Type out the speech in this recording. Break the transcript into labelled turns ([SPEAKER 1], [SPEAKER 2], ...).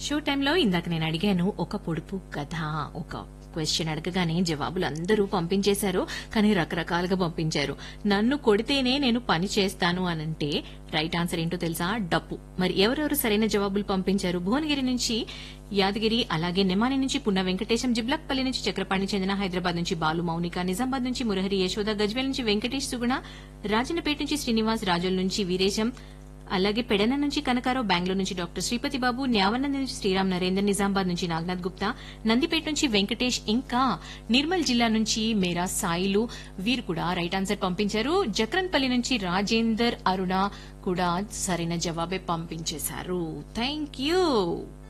[SPEAKER 1] show టైంలో ఇందాక నేను అడిగాను ఒక పొడుపు కథ ఒక క్వశ్చన్ అడగగానే జవాబులు అందరూ పంపించేశారు కానీ రకరకాలుగా పంపించారు నన్ను కొడితేనే నేను పని చేస్తాను అనంటే రైట్ ఆన్సర్ ఏంటో తెలుసా డప్పు మరి ఎవరెవరు సరైన జవాబులు పంపించారు భువనగిరి నుంచి యాదగిరి అలాగే నెమాని నుంచి పున్న వెంకటేశం జిబ్లక్పల్లి నుంచి చక్రపాణి చెందిన హైదరాబాద్ నుంచి బాలు మౌనిక నిజామాబాద్ నుంచి మురహరి యశోద గజ్వేల్ నుంచి వెంకటేష్ సుగుణ రాజన్నపేట నుంచి శ్రీనివాస్ రాజుల నుంచి వీరేశం అలాగే పెడన నుంచి కనకారావు బెంగళూరు నుంచి డాక్టర్ శ్రీపతి బాబు న్యావనంద నుంచి శ్రీరామ్ నరేందర్ నిజామాబాద్ నుంచి నాగనాథ్ గుప్తా నందిపేట నుంచి వెంకటేష్ ఇంకా నిర్మల్ జిల్లా నుంచి మేరా సాయిలు వీరు కూడా రైట్ ఆన్సర్ పంపించారు జక్రన్పల్లి నుంచి రాజేందర్ అరుణ కూడా సరైన జవాబే పంపించేశారు థ్యాంక్ యూ